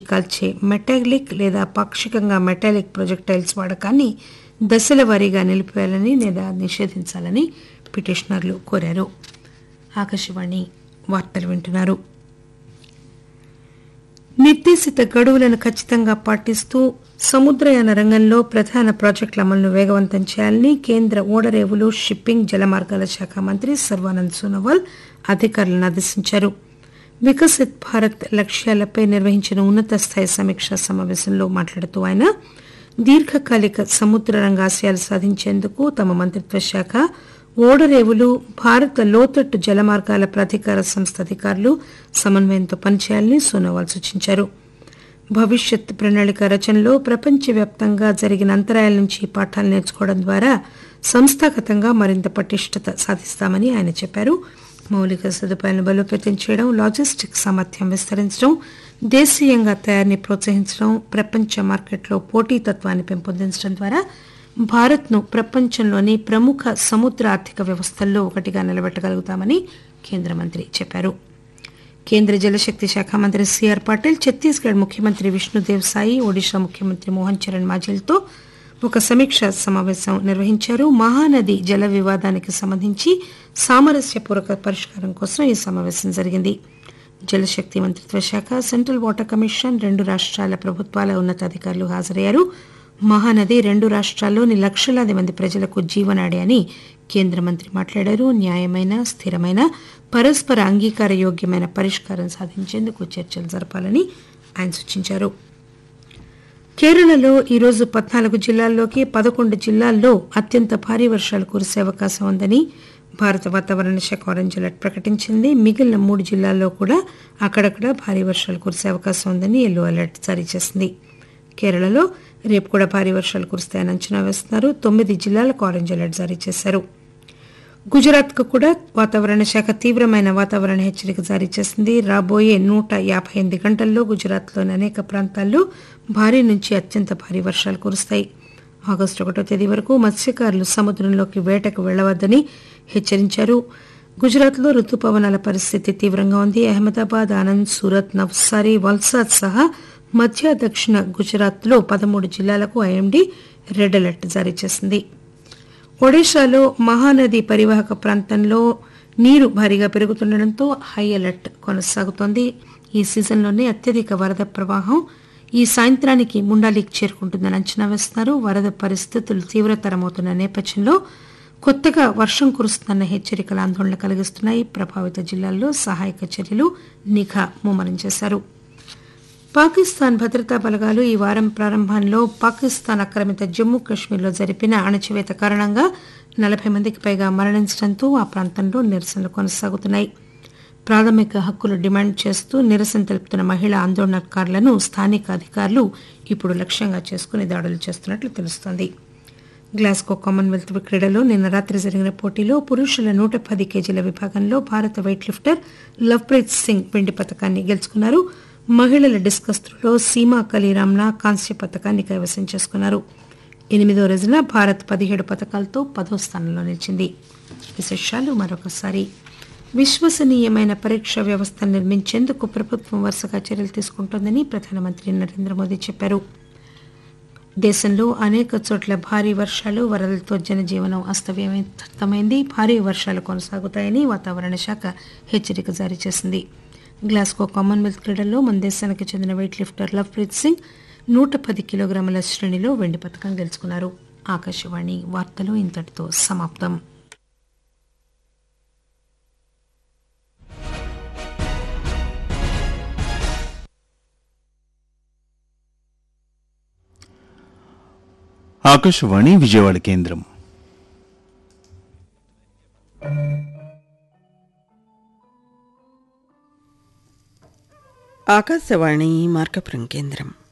కాల్చే మెటాలిక్ లేదా పాక్షికంగా మెటాలిక్ ప్రొజెక్టైల్స్ వాడకాన్ని దశల వారీగా నిలిపివేయాలని లేదా నిషేధించాలని పిటిషనర్లు కోరారు ఆకాశవాణి వార్తలు వింటున్నారు నిర్దేశిత గడువులను ఖచ్చితంగా పాటిస్తూ సముద్రయాన రంగంలో ప్రధాన ప్రాజెక్టుల అమలును వేగవంతం చేయాలని కేంద్ర ఓడరేవులు షిప్పింగ్ జలమార్గాల శాఖ మంత్రి సర్వానంద్ సోనోవాల్ అధికారులను ఆదేశించారు వికసిత్ భారత్ లక్ష్యాలపై నిర్వహించిన ఉన్నత స్థాయి సమీక్షా సమావేశంలో మాట్లాడుతూ ఆయన దీర్ఘకాలిక సముద్ర రంగ ఆశయాలు సాధించేందుకు తమ మంత్రిత్వ శాఖ ఓడరేవులు భారత లోతట్టు జలమార్గాల ప్రాధికార సంస్థ అధికారులు సమన్వయంతో పనిచేయాలని సోనోవాల్ సూచించారు భవిష్యత్ ప్రణాళిక రచనలో ప్రపంచవ్యాప్తంగా జరిగిన అంతరాయాల నుంచి పాఠాలు నేర్చుకోవడం ద్వారా సంస్థాగతంగా మరింత పటిష్టత సాధిస్తామని ఆయన చెప్పారు మౌలిక సదుపాయాలను బలోపేతం చేయడం లాజిస్టిక్ సామర్థ్యం విస్తరించడం దేశీయంగా తయారీని ప్రోత్సహించడం ప్రపంచ మార్కెట్లో పోటీతత్వాన్ని పెంపొందించడం ద్వారా భారత్ను ప్రపంచంలోని ప్రముఖ సముద్ర ఆర్థిక వ్యవస్థల్లో ఒకటిగా నిలబెట్టగలుగుతామని కేంద్ర మంత్రి చెప్పారు కేంద్ర జలశక్తి శాఖ మంత్రి సిఆర్ పాటిల్ ఛత్తీస్గఢ్ ముఖ్యమంత్రి విష్ణుదేవ్ సాయి ఒడిషా ముఖ్యమంత్రి మోహన్ చరణ్ మాజిల్తో ఒక సమీక్షా సమావేశం నిర్వహించారు మహానది జల వివాదానికి సంబంధించి సామరస్యపూర్వక పరిష్కారం కోసం ఈ సమావేశం జరిగింది జలశక్తి మంత్రిత్వ శాఖ సెంట్రల్ వాటర్ కమిషన్ రెండు రాష్ట్రాల ప్రభుత్వాల ఉన్నతాధికారులు హాజరయ్యారు మహానది రెండు రాష్ట్రాల్లోని లక్షలాది మంది ప్రజలకు జీవనాడి అని కేంద్ర మంత్రి మాట్లాడారు న్యాయమైన స్థిరమైన పరస్పర అంగీకార యోగ్యమైన పరిష్కారం సాధించేందుకు చర్చలు జరపాలని ఆయన సూచించారు కేరళలో ఈరోజు పద్నాలుగు జిల్లాల్లోకి పదకొండు జిల్లాల్లో అత్యంత భారీ వర్షాలు కురిసే అవకాశం ఉందని భారత వాతావరణ శాఖ ఆరెంజ్ అలర్ట్ ప్రకటించింది మిగిలిన మూడు జిల్లాల్లో కూడా అక్కడక్కడ భారీ వర్షాలు కురిసే అవకాశం ఉందని ఎల్లో అలర్ట్ జారీ చేసింది కేరళలో రేపు కూడా భారీ వర్షాలు కురుస్తాయని అంచనా వేస్తున్నారు తొమ్మిది జిల్లాలకు ఆరెంజ్ అలర్ట్ జారీ చేశారు గుజరాత్ కు కూడా వాతావరణ శాఖ తీవ్రమైన వాతావరణ హెచ్చరిక జారీ చేసింది రాబోయే నూట యాభై ఎనిమిది గంటల్లో గుజరాత్లోని అనేక ప్రాంతాల్లో భారీ నుంచి అత్యంత భారీ వర్షాలు కురుస్తాయి ఆగస్టు ఒకటో తేదీ వరకు మత్స్యకారులు సముద్రంలోకి వేటకు వెళ్లవద్దని హెచ్చరించారు గుజరాత్లో రుతుపవనాల పరిస్థితి తీవ్రంగా ఉంది అహ్మదాబాద్ ఆనంద్ సూరత్ నవ్సారి వల్సాద్ సహా మధ్య దక్షిణ గుజరాత్లో పదమూడు జిల్లాలకు ఐఎండీ రెడ్ అలర్ట్ జారీ చేసింది ఒడిశాలో మహానది పరివాహక ప్రాంతంలో నీరు భారీగా పెరుగుతుండటంతో హై అలర్ట్ కొనసాగుతోంది ఈ సీజన్లోనే అత్యధిక వరద ప్రవాహం ఈ సాయంత్రానికి ముండాలికి చేరుకుంటుందని అంచనా వేస్తున్నారు వరద పరిస్థితులు తీవ్రతరమవుతున్న నేపథ్యంలో కొత్తగా వర్షం కురుస్తున్న హెచ్చరికలు ఆందోళన కలిగిస్తున్నాయి ప్రభావిత జిల్లాల్లో సహాయక చర్యలు నిఘా ముమ్మరం చేశారు పాకిస్తాన్ భద్రతా బలగాలు ఈ వారం ప్రారంభంలో పాకిస్తాన్ ఆక్రమిత జమ్మూ కాశ్మీర్లో జరిపిన అణచివేత కారణంగా నలభై మందికి పైగా మరణించడంతో ఆ ప్రాంతంలో నిరసనలు కొనసాగుతున్నాయి ప్రాథమిక హక్కులు డిమాండ్ చేస్తూ నిరసన తెలుపుతున్న మహిళా ఆందోళనకారులను స్థానిక అధికారులు ఇప్పుడు లక్ష్యంగా చేసుకుని దాడులు చేస్తున్నట్లు తెలుస్తోంది గ్లాస్గో కామన్వెల్త్ క్రీడలో నిన్న రాత్రి జరిగిన పోటీలో పురుషుల నూట పది కేజీల విభాగంలో భారత వెయిట్ లిఫ్టర్ లవ్ప్రీత్ సింగ్ వెండి పథకాన్ని గెలుచుకున్నారు మహిళల డిస్కస్ త్రోలో సీమా కలీరామ్నా కాంస్య పథకాన్ని కైవసం చేసుకున్నారు ఎనిమిదో రోజున భారత్ పదిహేడు పథకాలతో పదో స్థానంలో నిలిచింది విశేషాలు మరొకసారి విశ్వసనీయమైన పరీక్ష వ్యవస్థ నిర్మించేందుకు ప్రభుత్వం వరుసగా చర్యలు తీసుకుంటోందని ప్రధానమంత్రి నరేంద్ర మోదీ చెప్పారు దేశంలో అనేక చోట్ల భారీ వర్షాలు వరదలతో జనజీవనం అస్తవ్యస్తమైంది భారీ వర్షాలు కొనసాగుతాయని వాతావరణ శాఖ హెచ్చరిక జారీ చేసింది గ్లాస్గో కామన్వెల్త్ క్రీడల్లో మన దేశానికి చెందిన వెయిట్ లిఫ్టర్ లవ్ప్రీత్ సింగ్ నూట పది కిలోగ్రాముల శ్రేణిలో వెండి పథకం గెలుచుకున్నారు ఆకాశవాణి వార్తలు ఇంతటితో సమాప్తం ఆకాశవాణి విజయవాడ కేంద్రం ఆకాశవాణి మార్కపురం కేంద్రం